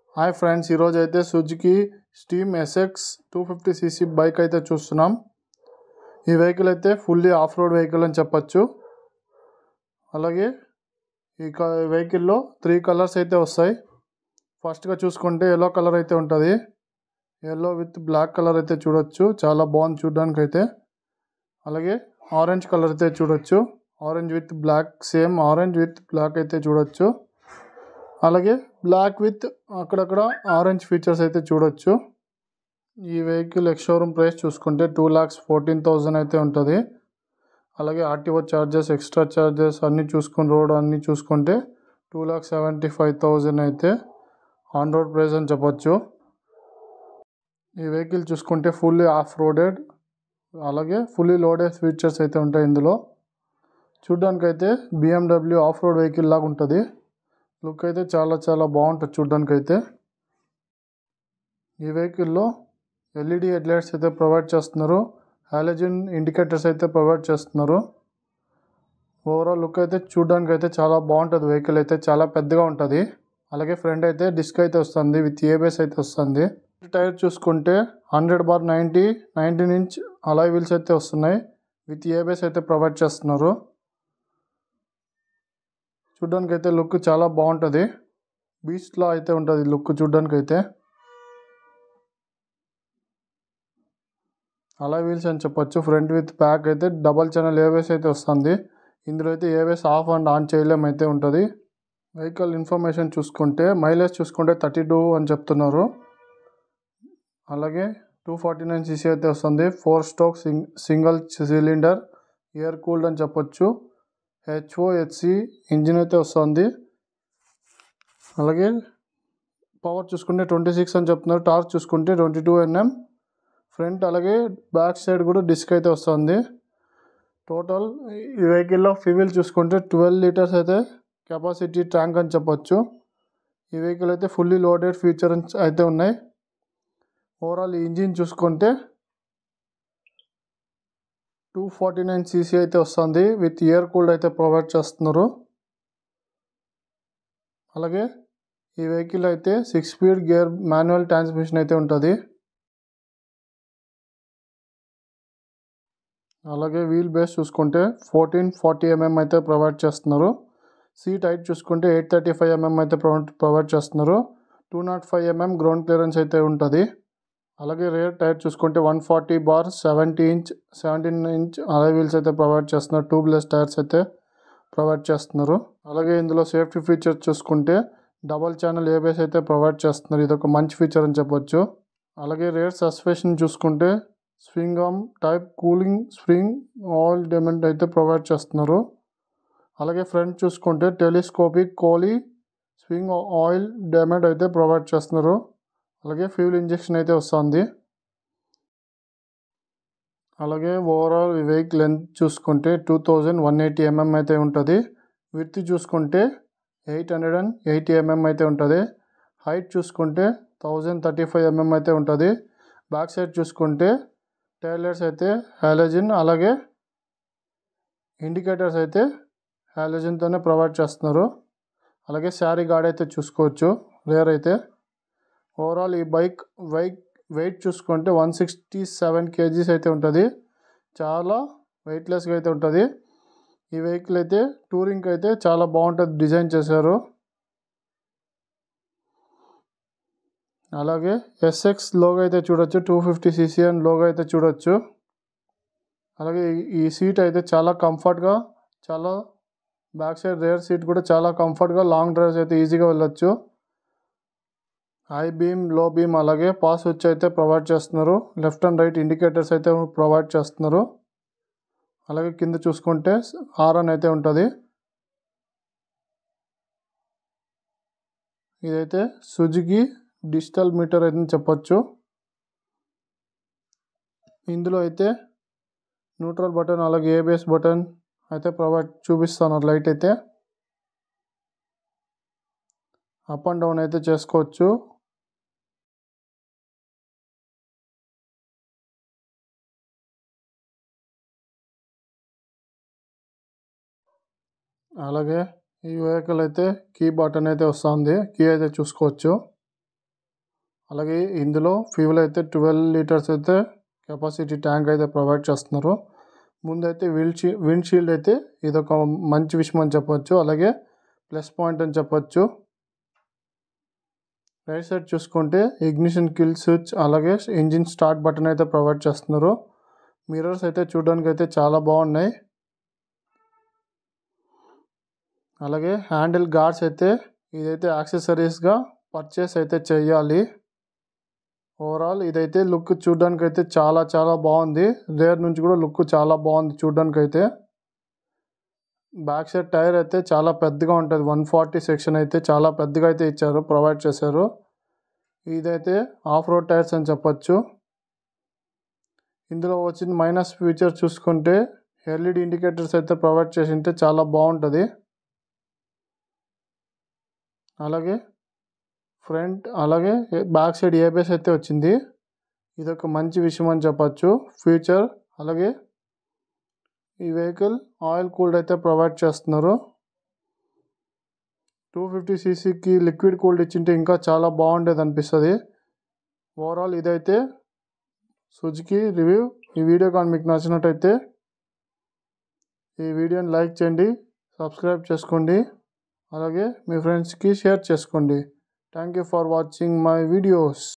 hi friends ఈరోజు అయితే Suzuki steam SX two fifty CC bike అయితే చూస్తున్నాం ఈ వెహికల్ అయితే ఫుల్లీ ఆఫ్ రోడ్ వెహికల్ అని చెప్పచ్చు అలాగే ఈ క వెహికల్లో త్రీ కలర్స్ అయితే వస్తాయి ఫస్ట్గా చూసుకుంటే ఎల్లో కలర్ అయితే ఉంటుంది ఎల్లో విత్ బ్లాక్ కలర్ అయితే చూడొచ్చు చాలా బాగుంది చూడడానికి అయితే అలాగే ఆరెంజ్ కలర్ అయితే చూడొచ్చు orange with black same orange with black అయితే చూడొచ్చు అలాగే బ్లాక్ విత్ అక్కడక్కడ ఆరెంజ్ ఫీచర్స్ అయితే చూడొచ్చు ఈ వెహికల్ ఎక్స్ షోరూమ్ ప్రైస్ చూసుకుంటే టూ ల్యాక్స్ ఫోర్టీన్ థౌజండ్ అయితే ఉంటుంది అలాగే ఆర్టీఓ ఛార్జెస్ ఎక్స్ట్రా ఛార్జెస్ అన్నీ చూసుకుని రోడ్ అన్నీ చూసుకుంటే two lakh seventy five thousand అయితే ఆన్ రోడ్ ప్రైస్ అని చెప్పొచ్చు ఈ వెహికల్ చూసుకుంటే ఫుల్లీ ఆఫ్ రోడెడ్ అలాగే ఫుల్లీ లోడెడ్ ఫీచర్స్ అయితే ఉంటాయి ఇందులో చూడ్డానికి అయితే బిఎండబ్ల్యూ ఆఫ్ రోడ్ వెహికల్ లాగా ఉంటుంది లుక్ అయితే చాలా చాలా బాగుంటుంది చూడ్డానికి అయితే ఈ వెహికల్లో ఎల్ఈడి హెడ్లైట్స్ అయితే ప్రొవైడ్ చేస్తున్నారు హాలజన్ ఇండికేటర్స్ అయితే ప్రొవైడ్ చేస్తున్నారు ఓవరాల్ లుక్ అయితే చూడడానికి అయితే చాలా బాగుంటుంది వెహికల్ అయితే చాలా పెద్దగా ఉంటుంది అలాగే ఫ్రంట్ అయితే డిస్క్ అయితే వస్తుంది విత్ ఏబిఎస్ అయితే వస్తుంది టైర్ చూసుకుంటే hundred bar ninety nineteen inch alloy wheels అయితే వస్తున్నాయి విత్ ఏబిఎస్ అయితే ప్రొవైడ్ చేస్తున్నారు చూడ్డానికి అయితే లుక్ చాలా బాగుంటుంది బీచ్లో అయితే ఉంటుంది లుక్ చూడ్డానికి అయితే అలా వీల్స్ అని చెప్పొచ్చు ఫ్రంట్ విత్ బ్యాక్ అయితే డబల్ ఛానల్ ఏవేస్ అయితే వస్తుంది ఇందులో అయితే ఏవేస్ ఆఫ్ అండ్ ఆన్ చేయలేం అయితే ఉంటుంది వెహికల్ ఇన్ఫర్మేషన్ చూసుకుంటే మైలేజ్ చూసుకుంటే థర్టీ టూ అని చెప్తున్నారు అలాగే టూ ఫార్టీ నైన్ సీసీ అయితే వస్తుంది four stroke sing single cylinder air cooled అని చెప్పొచ్చు హెచ్ఓ హెచ్సి ఇంజిన్ అయితే వస్తుంది అలాగే పవర్ చూసుకుంటే ట్వంటీ సిక్స్ అని చెప్తున్నారు టార్క్ చూసుకుంటే ట్వంటీ టూ ఎన్ఎం ఫ్రంట్ అలాగే బ్యాక్ సైడ్ కూడా డిస్క్ అయితే వస్తుంది టోటల్ ఈ వెహికల్లో ఫ్యూయల్ చూసుకుంటే ట్వెల్వ్ లీటర్స్ అయితే కెపాసిటీ ట్యాంక్ అని చెప్పొచ్చు ఈ వెహికల్ అయితే ఫుల్లీ లోడెడ్ ఫీచర్ అయితే ఉన్నాయి ఓవరాల్ ఈ ఇంజిన్ చూసుకుంటే టూ ఫార్టీ నైన్ సీసీ అయితే వస్తుంది విత్ ఇయర్ కూల్డ్ అయితే ప్రొవైడ్ చేస్తున్నారు అలాగే ఈ వెహికల్ అయితే six speed gear manual transmission అయితే ఉంటుంది అలాగే వీల్ బేస్ చూసుకుంటే ఫోర్టీన్ ఫార్టీ ఎంఎం అయితే ప్రొవైడ్ చేస్తున్నారు సీట్ హైట్ చూసుకుంటే ఎయిట్ థర్టీ ఫైవ్ ఎంఎం అయితే ప్రొవైడ్ చేస్తున్నారు two naught five MM ground clearance అయితే ఉంటుంది అలాగే రేర్ టైర్ చూసుకుంటే one forty bar seventy inch seventeen inch alloy wheels అయితే ప్రొవైడ్ చేస్తున్నారు ట్యూబ్లెస్ టైర్స్ అయితే ప్రొవైడ్ చేస్తున్నారు అలాగే ఇందులో సేఫ్టీ ఫీచర్స్ చూసుకుంటే డబల్ ఛానల్ ఏబిఎస్ అయితే ప్రొవైడ్ చేస్తున్నారు ఇది ఒక మంచి ఫీచర్ అని చెప్పొచ్చు అలాగే రేర్ సస్పెన్షన్ చూసుకుంటే swing arm type cooling spring oil damper అయితే ప్రొవైడ్ చేస్తున్నారు అలాగే ఫ్రంట్ చూసుకుంటే telescopic coil swing oil damper అయితే ప్రొవైడ్ చేస్తున్నారు అలాగే ఫ్యూల్ ఇంజెక్షన్ అయితే వస్తుంది అలాగే ఓవరాల్ ఈ వెహికల్ లెంత్ చూసుకుంటే two thousand one eighty MM అయితే ఉంటుంది విత్ చూసుకుంటే eight hundred and eighty MM అయితే ఉంటుంది హైట్ చూసుకుంటే థౌజండ్ థర్టీ ఫైవ్ ఎంఎం అయితే ఉంటుంది బ్యాక్ సైడ్ చూసుకుంటే టైలర్స్ అయితే హాలజిన్ అలాగే ఇండికేటర్స్ అయితే హాలజిన్తోనే ప్రొవైడ్ చేస్తున్నారు అలాగే శారీ గార్డ్ అయితే చూసుకోవచ్చు రేర్ అయితే ఓవరాల్ ఈ బైక్ బైక్ వెయిట్ చూసుకుంటే వన్ సిక్స్టీ సెవెన్ కేజీస్ అయితే ఉంటుంది చాలా వెయిట్లెస్గా అయితే ఉంటుంది ఈ వెహికల్ అయితే టూరింగ్కి అయితే చాలా బాగుంటుంది డిజైన్ చేశారు అలాగే ఎస్ఎక్స్ లోగో అయితే చూడొచ్చు టూ ఫిఫ్టీ సీసీ అని లోగో అయితే చూడొచ్చు అలాగే ఈ సీట్ అయితే చాలా కంఫర్ట్గా చాలా బ్యాక్ సైడ్ రేర్ సీట్ కూడా చాలా కంఫర్ట్గా లాంగ్ డ్రైవ్స్ అయితే ఈజీగా వెళ్ళొచ్చు హై బీమ్ లో బీమ్ అలాగే పాస్ వచ్చి అయితే ప్రొవైడ్ చేస్తున్నారు లెఫ్ట్ అండ్ రైట్ ఇండికేటర్స్ అయితే ప్రొవైడ్ చేస్తున్నారు అలాగే కింద చూసుకుంటే హారన్ అయితే ఉంటుంది ఇదైతే సుజుకి డిజిటల్ మీటర్ అయితే చెప్పొచ్చు ఇందులో అయితే న్యూట్రల్ బటన్ అలాగే ఏబిఎస్ బటన్ అయితే ప్రొవైడ్ చూపిస్తున్నారు లైట్ అయితే అప్ అండ్ డౌన్ అయితే చేసుకోవచ్చు అలాగే ఈ వెహికల్ అయితే కీ బటన్ అయితే వస్తుంది కీ అయితే చూసుకోవచ్చు అలాగే ఇందులో ఫ్యూల్ అయితే ట్వెల్వ్ లీటర్స్ అయితే కెపాసిటీ ట్యాంక్ అయితే ప్రొవైడ్ చేస్తున్నారు ముందైతే విండ్ షీ విండ్ షీల్డ్ అయితే ఇదొక మంచి విషయం అని చెప్పొచ్చు అలాగే ప్లస్ పాయింట్ అని చెప్పొచ్చు రైట్ సైడ్ చూసుకుంటే ఇగ్నిషన్ కిల్ స్విచ్ అలాగే ఇంజిన్ స్టార్ట్ బటన్ అయితే ప్రొవైడ్ చేస్తున్నారు మిర్రర్స్ అయితే చూడడానికి అయితే చాలా బాగున్నాయి అలాగే హ్యాండిల్ గార్డ్స్ అయితే ఇదైతే యాక్సెసరీస్గా పర్చేస్ అయితే చేయాలి ఓవరాల్ ఇదైతే లుక్ చూడడానికి అయితే చాలా చాలా బాగుంది రేర్ నుంచి కూడా లుక్ చాలా బాగుంది చూడడానికి అయితే బ్యాక్ సైడ్ టైర్ అయితే చాలా పెద్దగా ఉంటుంది వన్ ఫార్టీ సెక్షన్ అయితే చాలా పెద్దగా అయితే ఇచ్చారు ప్రొవైడ్ చేశారు ఇదైతే ఆఫ్ రోడ్ టైర్స్ అని చెప్పొచ్చు ఇందులో వచ్చిన మైనస్ ఫీచర్ చూసుకుంటే ఎల్ఈడి ఇండికేటర్స్ అయితే ప్రొవైడ్ చేసి ఉంటే చాలా బాగుంటుంది అలాగే ఫ్రంట్ అలాగే బ్యాక్ సైడ్ ఏబిఎస్ అయితే వచ్చింది ఇది ఒక మంచి విషయం అని చెప్పచ్చు ఫ్యూచర్ అలాగే ఈ వెహికల్ ఆయిల్ కూల్డ్ అయితే ప్రొవైడ్ చేస్తున్నారు టూ ఫిఫ్టీ సీసీకి లిక్విడ్ కూల్డ్ ఇచ్చింటే ఇంకా చాలా బాగుండేది అనిపిస్తుంది ఓవరాల్ ఇదైతే సుజుకి రివ్యూ ఈ వీడియో కానీ మీకు నచ్చినట్టయితే ఈ వీడియోని లైక్ చేయండి సబ్స్క్రైబ్ చేసుకోండి అలాగే మీ ఫ్రెండ్స్కి షేర్ చేసుకోండి thank you for watching my videos